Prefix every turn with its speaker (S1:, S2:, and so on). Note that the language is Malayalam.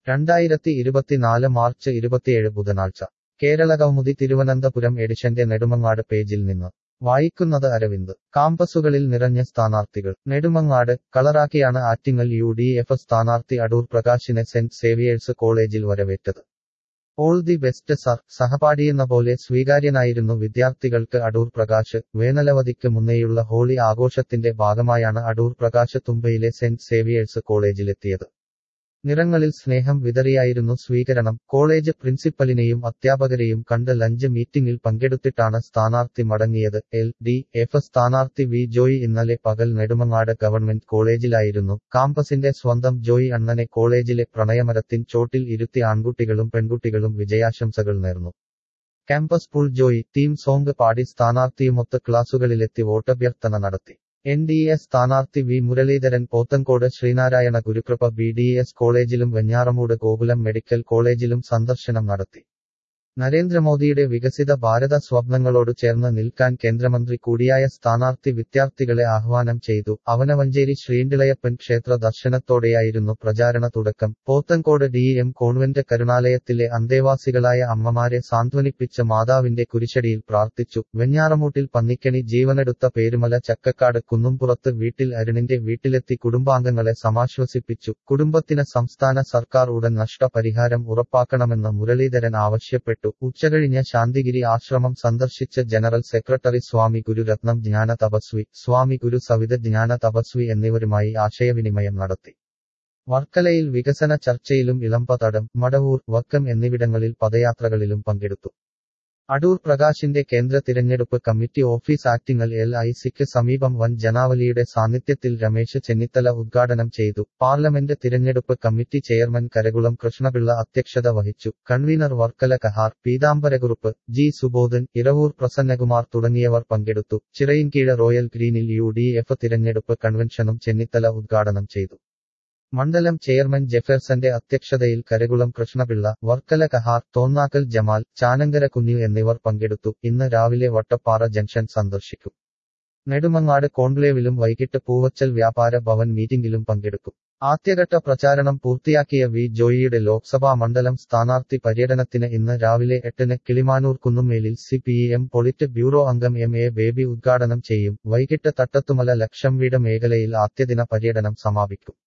S1: രണ്ടായിരത്തി ഇരുപത്തിനാല് മാർച്ച് ഇരുപത്തിയേഴ് ബുധനാഴ്ച കേരള കൗമുദി തിരുവനന്തപുരം എഡിഷന്റെ നെടുമങ്ങാട് പേജിൽ നിന്ന് വായിക്കുന്നത് അരവിന്ദ് കാമ്പസുകളിൽ നിറഞ്ഞ സ്ഥാനാർത്ഥികൾ നെടുമങ്ങാട് കളറാക്കിയാണ് ആറ്റിങ്ങൽ യു ഡി എഫ് സ്ഥാനാർത്ഥി അടൂർ പ്രകാശിനെ സെന്റ് സേവിയേഴ്സ് കോളേജിൽ വരവേറ്റത് ഓൾ ദി ബെസ്റ്റ് സർ സഹപാഠിയെന്ന പോലെ സ്വീകാര്യനായിരുന്നു വിദ്യാർത്ഥികൾക്ക് അടൂർ പ്രകാശ് വേനലവധിക്ക് മുന്നേയുള്ള ഹോളി ആഘോഷത്തിന്റെ ഭാഗമായാണ് അടൂർ പ്രകാശ് തുമ്പയിലെ സെന്റ് സേവിയേഴ്സ് കോളേജിലെത്തിയത് നിറങ്ങളിൽ സ്നേഹം വിതറിയായിരുന്നു സ്വീകരണം കോളേജ് പ്രിൻസിപ്പലിനെയും അധ്യാപകരെയും കണ്ട് ലഞ്ച് മീറ്റിംഗിൽ പങ്കെടുത്തിട്ടാണ് സ്ഥാനാർത്ഥി മടങ്ങിയത് എൽ ഡി എഫ് സ്ഥാനാർത്ഥി വി ജോയ് ഇന്നലെ പകൽ നെടുമങ്ങാട് ഗവൺമെന്റ് കോളേജിലായിരുന്നു കാമ്പസിന്റെ സ്വന്തം ജോയ് അണ്ണനെ കോളേജിലെ പ്രണയമരത്തിൻ ചോട്ടിൽ ഇരുത്തി ആൺകുട്ടികളും പെൺകുട്ടികളും വിജയാശംസകൾ നേർന്നു ക്യാമ്പസ് പുൾ ജോയ് ടീം സോങ് പാടി സ്ഥാനാർത്ഥിയുമൊത്ത് ക്ലാസുകളിലെത്തി വോട്ടഭ്യർത്ഥന നടത്തി എൻ ഡി എ സ്ഥാനാർത്ഥി V Muraleedharan Pothencode Sreenarayana Gurukripa B D S കോളേജിലും വെഞ്ഞാറമൂട് ഗോകുലം മെഡിക്കൽ കോളേജിലും സന്ദർശനം നടത്തി നരേന്ദ്രമോദിയുടെ വികസിത ഭാരത സ്വപ്നങ്ങളോട് ചേർന്ന് നിൽക്കാൻ കേന്ദ്രമന്ത്രി കൂടിയായ സ്ഥാനാർത്ഥി വിദ്യാർത്ഥികളെ ആഹ്വാനം ചെയ്തു അവനവഞ്ചേരി ശ്രീണ്ടിളയപ്പൻ ക്ഷേത്ര ദർശനത്തോടെയായിരുന്നു പ്രചാരണ തുടക്കം പോത്തൻകോട് ഡി എം കോൺവെന്റ് കരുണാലയത്തിലെ അന്തേവാസികളായ അമ്മമാരെ സാന്ത്വനിപ്പിച്ച മാതാവിന്റെ കുരിശടിയിൽ പ്രാർത്ഥിച്ചു വെഞ്ഞാറമൂട്ടിൽ പന്നിക്കണി ജീവനെടുത്ത പേരുമല ചക്കക്കാട് കുന്നുംപുറത്ത് വീട്ടിൽ അരുണിന്റെ വീട്ടിലെത്തി കുടുംബാംഗങ്ങളെ സമാശ്വസിപ്പിച്ചു കുടുംബത്തിന് സംസ്ഥാന സർക്കാർ ഉടൻ നഷ്ടപരിഹാരം ഉറപ്പാക്കണമെന്ന് മുരളീധരൻ ആവശ്യപ്പെട്ടു ഉച്ചകഴിഞ്ഞ ശാന്തിഗിരി ആശ്രമം സന്ദർശിച്ച ജനറൽ സെക്രട്ടറി സ്വാമി ഗുരുരത്നം ജ്ഞാന തപസ്വി സ്വാമി ഗുരു സവിത ജ്ഞാന തപസ്വി എന്നിവരുമായി ആശയവിനിമയം നടത്തി വർക്കലയിൽ വികസന ചർച്ചയിലും ഇളമ്പതടം മടവൂർ വക്കം എന്നിവിടങ്ങളിൽ പദയാത്രകളിലും പങ്കെടുത്തു അടൂർ പ്രകാശിന്റെ കേന്ദ്ര തിരഞ്ഞെടുപ്പ് committee office Attingal L I സിക്ക് സമീപം വൻ ജനാവലിയുടെ സാന്നിധ്യത്തിൽ രമേശ് ചെന്നിത്തല ഉദ്ഘാടനം ചെയ്തു പാർലമെന്റ് തിരഞ്ഞെടുപ്പ് കമ്മിറ്റി ചെയർമാൻ കരകുളം കൃഷ്ണപിള്ള അധ്യക്ഷത വഹിച്ചു കൺവീനർ വർക്കല കഹാർ പീതാംബരകുറുപ്പ് ജി സുബോധൻ ഇറവൂർ പ്രസന്നകുമാർ തുടങ്ങിയവർ പങ്കെടുത്തു ചിറയിൻകീഴ റോയൽ ഗ്രീനിൽ യു ഡി എഫ് തിരഞ്ഞെടുപ്പ് കൺവെൻഷനും ചെന്നിത്തല ഉദ്ഘാടനം ചെയ്തു മണ്ഡലം ചെയർമാൻ ജെഫേഴ്സന്റെ അധ്യക്ഷതയിൽ കരകുളം കൃഷ്ണപിള്ള വർക്കല കഹാർ തോന്നാക്കൽ ജമാൽ ചാനങ്കര കുഞ്ഞു എന്നിവർ പങ്കെടുത്തു ഇന്ന് രാവിലെ വട്ടപ്പാറ ജംഗ്ഷൻ സന്ദർശിക്കും നെടുമങ്ങാട് കോൺക്ലേവിലും വൈകിട്ട് പൂവച്ചൽ വ്യാപാര ഭവൻ മീറ്റിംഗിലും പങ്കെടുക്കും ആദ്യഘട്ട പ്രചാരണം പൂർത്തിയാക്കിയ വി ജോയിയുടെ ലോക്സഭാ മണ്ഡലം സ്ഥാനാർത്ഥി പര്യടനത്തിന് ഇന്ന് രാവിലെ എട്ടിന് കിളിമാനൂർ കുന്നുമേലിൽ C P M polit bureau അംഗം എം എ ബേബി ഉദ്ഘാടനം ചെയ്യും വൈകിട്ട് തട്ടത്തുമല ലക്ഷം വീട് മേഖലയിൽ ആദ്യദിന പര്യടനം സമാപിക്കും